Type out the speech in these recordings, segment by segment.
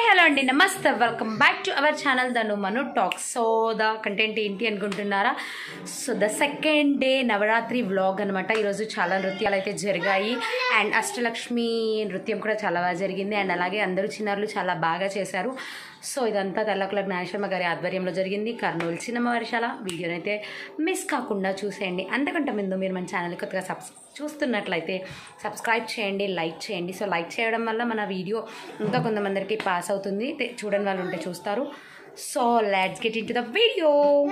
hello అండి నమస్తే welcome back to our channel the Manu talk so the content ఏంటి అనుకుంటున్నారా so the second day Navratri vlog అనమాట ఈరోజు చాలా నృత్యాలు అయితే జరిగాయి అండ్ అష్టలక్ష్మి నృత్యం కూడా చాలా బాగా జరిగింది అండ్ అలాగే అందరూ చిన్నారులు చాలా బాగా చేశారు సో ఇదంతా తెల్లకుల జ్ఞానేశ్వరమ్మ గారి ఆధ్వర్యంలో జరిగింది కర్నూలు సినిమా వర్షాల వీడియోని అయితే మిస్ కాకుండా చూసేయండి అంతకంటే ముందు మీరు మన ఛానల్ కొత్తగా సబ్స్ చూస్తున్నట్లయితే సబ్స్క్రైబ్ చేయండి లైక్ చేయండి సో లైక్ చేయడం వల్ల మన వీడియో ఇంకా కొంతమందికి పాస్ అవుతుంది తె- చూడని వాళ్ళు ఉంటే చూస్తారు so let's get into the video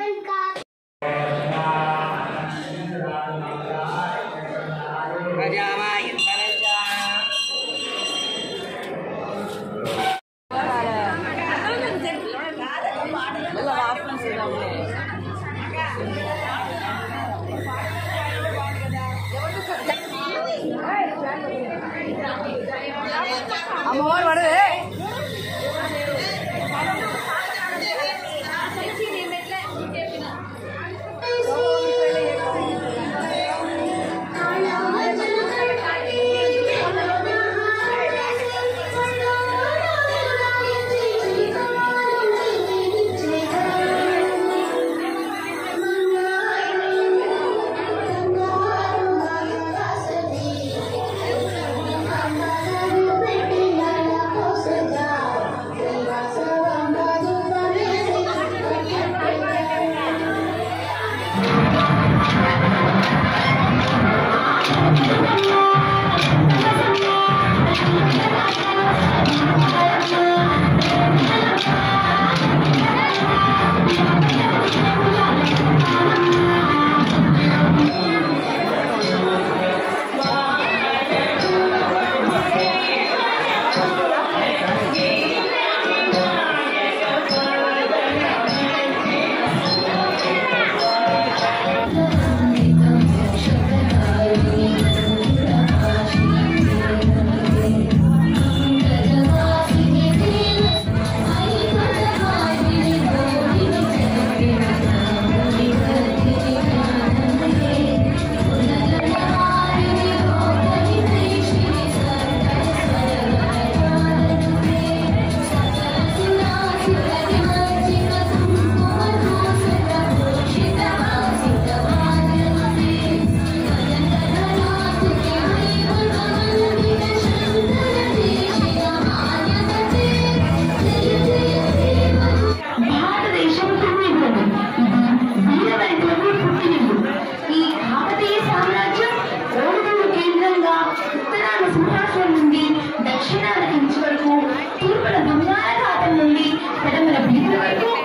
భారతదేశం పుట్టినిల్లు ఇది వీరవనితలకు పుట్టినిల్లు ఈ భారతీయ సామ్రాజ్యం ఓడుగుడు కేంద్రంగా ఉత్తరాన సింహాసనం నుండి దక్షిణాన కంచి వరకు తూర్పున బంగాళాఖాతం నుండి పడమర బీద వరకు